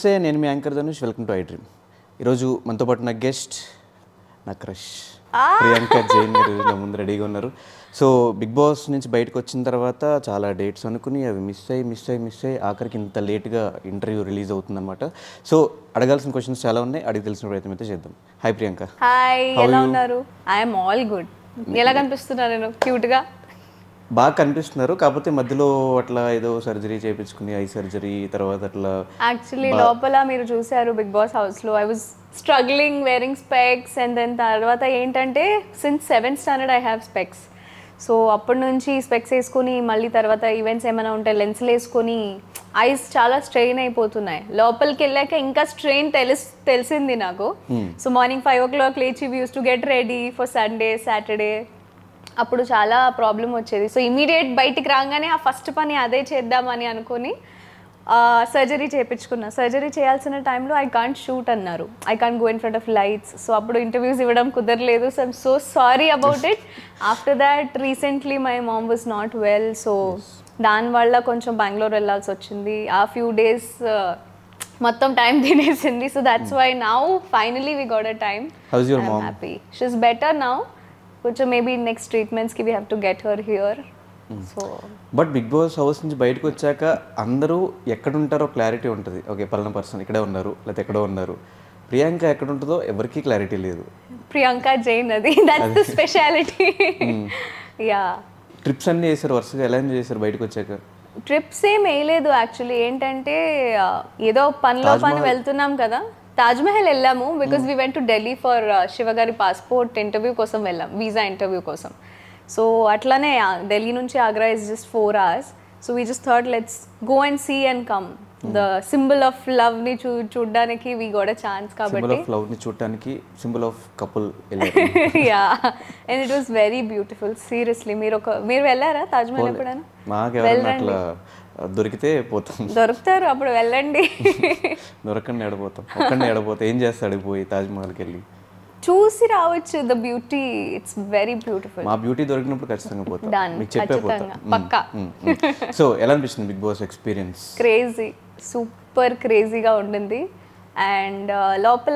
నమస్తే నేను మీ anchor Dhanush welcome to I dream ఈరోజు మనతో పాటు నా గెస్ట్ నా క్రష్ ప్రియాంక జైన్ గారు నా ముందు రెడీగా ఉన్నారు సో బిగ్ బాస్ నుంచి బయటకు వచ్చిన తర్వాత చాలా డేట్స్ అనుకుని అవి మిస్ అయ్యి మిస్ అయ్యి మిస్ అయ్యి ఆఖరికి ఇంత లేట్గా ఇంటర్వ్యూ రిలీజ్ అవుతుందన్నమాట సో అడగాల్సిన క్వశ్చన్స్ చాలా ఉన్నాయి అడిగి తెలిసిన ప్రయత్నం అయితే చేద్దాం హాయ్ ప్రియాంక హాయ్ ఎలా ఉన్నారు ఐఎమ్ ఆల్ గుడ్ ఎలా కనిపిస్తున్నారు నేను క్యూట్ గా బాగా కనిపిస్తున్నారు కాకపోతే మధ్యలో అట్లా ఏదో సర్జరీ చేయించుకుని ఐ సర్జరీ తర్వాత అట్లా యాక్చువల్లీ లోపల మీరు చూసారు బిగ్ బాస్ హౌస్ లో I was struggling wearing specs and then తర్వాత ఏంటంటే since seventh standard I have specs so అప్పటి నుంచి స్పెక్స్ వేసుకొని మళ్ళీ తర్వాత ఈవెంట్స్ ఏమైనా ఉంటే లెన్స్లు వేసుకొని ఐస్ చాలా స్ట్రెయిన్ అయిపోతున్నాయి లోపలికి వెళ్ళాక ఇంకా స్ట్రెయిన్ తెలుసు తెలిసింది నాకు so morning five o'clock లేచి used to get ready for Sunday Saturday అప్పుడు చాలా ప్రాబ్లం వచ్చేది సో ఇమీడియట్ బయటికి రాగానే ఆ ఫస్ట్ పని అదే చేద్దామని అనుకొని సర్జరీ చేయించుకున్నా సర్జరీ చేయాల్సిన టైంలో ఐ కాంట్ షూట్ అన్నారు I can't go in front of lights so అప్పుడు ఇంటర్వ్యూస్ ఇవ్వడం కుదరలేదు so I'm so sorry about it after that recently my mom was not well so దానివల్ల కొంచెం బెంగళూరు వెళ్ళాల్సి వచ్చింది ఆ ఫ్యూ డేస్ మొత్తం టైం తినేసింది so that's why now finally we got a time how's your mom happy she's better now కొంచెం maybe next ట్రీట్మెంట్స్కి we have to get her here so but Bigg Boss house నుంచి బయటకు వచ్చాక అందరూ ఎక్కడ ఉంటారో క్లారిటీ ఉంటుంది ఓకే పలానా పర్సన్ ఇక్కడే ఉన్నారు లేకపోతే ఎక్కడో ఉన్నారు ప్రియాంక ఎక్కడ ఉంటుందో ఎవరికీ క్లారిటీ లేదు ప్రియాంక జైన్ అది that's the speciality yeah trips అన్నీ చేశారు వరుసగా ఎలా ఎంజాయ్ చేశారు బయటకు వచ్చాక ట్రిప్స్ ఏం వేయలేదు యాక్చువల్లీ ఏంటంటే ఆ, ఏదో పనిలో పని వెళ్తున్నాం కదా తాజ్ మహల్ వెళ్ళాము because we went to Delhi for శివగారి పాస్పోర్ట్ ఇంటర్వ్యూ కోసం వెళ్ళాం వీసా ఇంటర్వ్యూ కోసం సో అట్లానే ఆ, ఢిల్లీ నుంచి Agra is just four hours so we just థర్డ్ let's go and see and come the symbol of love ని చూ చూడడానికి వీ గోడ ఛాన్స్ సింబల్ కాబట్టి ఆఫ్ లవ్ ని చూడటానికి సింబల్ ఆఫ్ కపుల్ వెళ్ళారు yeah and it was very beautiful seriously మీరు ఒక మీరు వెళ్ళారా తాజ్ మహల్ ఎప్పుడైనా మాకెవరన్నా అట్లా దొరికితే పోతాం దొరుకుతారు అప్పుడు వెళ్ళండి దొరకండి ఎడపోతాం ఒక్కడిని ఎడపోతే ఏం చేస్తాడు పోయి తాజ్ మహల్కి వెళ్ళి చూసి రావచ్చు the beauty it's very beautiful మా బ్యూటీ దొరికినప్పుడు ఖచ్చితంగా పోతాం Done. మీకు చెప్పే పోతాం ఖచ్చితంగా. పక్కా. సో ఎలా అనిపిస్తుంది Bigg Boss experience crazy super క్రేజీగా ఉండింది అండ్ లోపల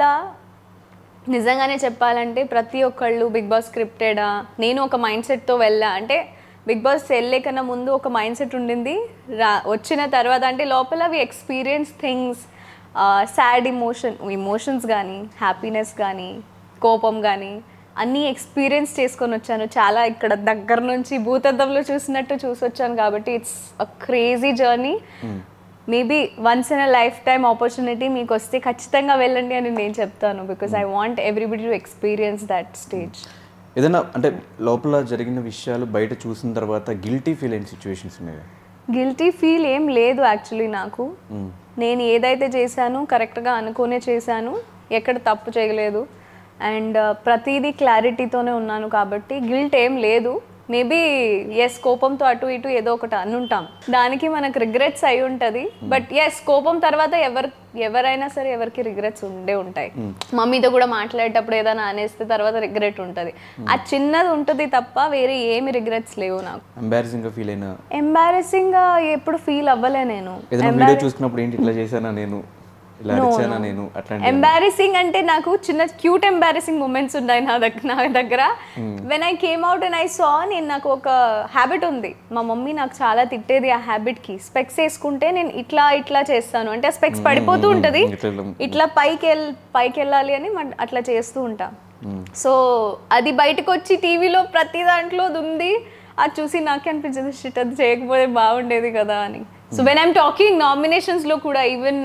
నిజంగానే చెప్పాలంటే ప్రతి ఒక్కళ్ళు బిగ్ బాస్ స్క్రిప్టెడా నేను ఒక మైండ్ సెట్తో వెళ్ళా అంటే బిగ్ బాస్ వెళ్ళే కన్నా ముందు ఒక మైండ్ సెట్ ఉండింది రా వచ్చిన తర్వాత అంటే లోపల we experience things sad emotion emotions కానీ హ్యాపీనెస్ కానీ కోపం కానీ అన్నీ ఎక్స్పీరియన్స్ చేసుకొని వచ్చాను చాలా ఇక్కడ దగ్గర నుంచి భూతద్దంలో చూసినట్టు చూసి వచ్చాను కాబట్టి it's a crazy journey maybe once in a lifetime opportunity మీకు వస్తే ఖచ్చితంగా వెళ్ళండి అని నేను చెప్తాను because I want everybody to experience that stage ఏదైనా అంటే లోపల జరిగిన విషయాలు బయట చూసిన తర్వాత గిల్టీ ఫీల్ అయిన సిచ్యువేషన్స్ ఉన్నాయి గిల్టీ ఫీల్ ఏం లేదు యాక్చువల్లీ నాకు నేను ఏదైతే చేశాను కరెక్ట్గా అనుకునే చేశాను ఎక్కడ తప్పు చేయలేదు అండ్ ప్రతిదీ క్లారిటీతోనే ఉన్నాను కాబట్టి గిల్ట్ ఏం లేదు మేబీ ఎస్ కోపంతో అటు ఇటు ఏదో ఒకటి అనుంటాం దానికి మనకు రిగ్రెట్స్ అయి ఉంటుంది బట్ ఎస్ కోపం తర్వాత ఎవరు ఎవరైనా సరే ఎవరికి రిగ్రెట్స్ ఉండే ఉంటాయి మమ్మీతో కూడా మాట్లాడేటప్పుడు ఏదైనా అనేస్తే తర్వాత రిగ్రెట్ ఉంటుంది ఆ చిన్నది ఉంటుంది తప్ప వేరే ఏమి రిగ్రెట్స్ లేవు నాకు ఎంబారసింగ్ గా ఫీల్ అయిన ఎంబారెసింగ్ గా ఎప్పుడు ఫీల్ అవ్వలే నేను ఏదైనా వీడియో చూసుకున్నప్పుడు ఏంటి ఇట్లా చేశానా నేను ఇలా అరిచానా నేను అట్లాంటి ఎంబారెసింగ్ అంటే నాకు చిన్న క్యూట్ ఎంబారెసింగ్ మూమెంట్స్ ఉన్నాయి నా దగ్గర నా దగ్గర when I came out and I saw నేను నాకు ఒక హ్యాబిట్ ఉంది మా మమ్మీ నాకు చాలా తిట్టేది ఆ హ్యాబిట్ కి స్పెక్స్ వేసుకుంటే నేను ఇట్లా ఇట్లా చేస్తాను అంటే ఆ స్పెక్స్ పడిపోతూ ఉంటది ఇట్లా ఇలా- ఇట్లా పైకి వెళ్ పైకి వెళ్ళాలి అని మ- అట్లా చేస్తూ ఉంటా సో అది బయటకు వచ్చి టీవీలో ప్రతి దాంట్లో అది ఉంది అది చూసి నాకే అనిపించింది షిట్ అది చేయకపోతే బాగుండేది కదా అని సో వెన్ ఐమ్ టాకింగ్ నామినేషన్స్లో కూడా ఈవెన్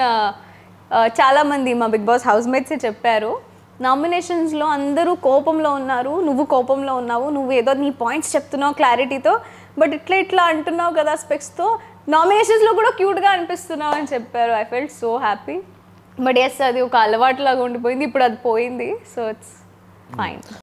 చాలా మంది మా బిగ్ బాస్ హౌస్ మేట్సే చెప్పారు నామినేషన్స్లో అందరూ కోపంలో ఉన్నారు నువ్వు కోపంలో ఉన్నావు నువ్వు ఏదో నీ పాయింట్స్ చెప్తున్నావు క్లారిటీతో బట్ ఇట్లా ఇట్లా అంటున్నావు కదా స్పెక్స్తో నామినేషన్స్లో కూడా క్యూట్గా అనిపిస్తున్నావు అని చెప్పారు I felt so happy but yes అది ఒక అలవాటులాగా ఉండిపోయింది ఇప్పుడు అది పోయింది సో ఇట్స్ ఫైన్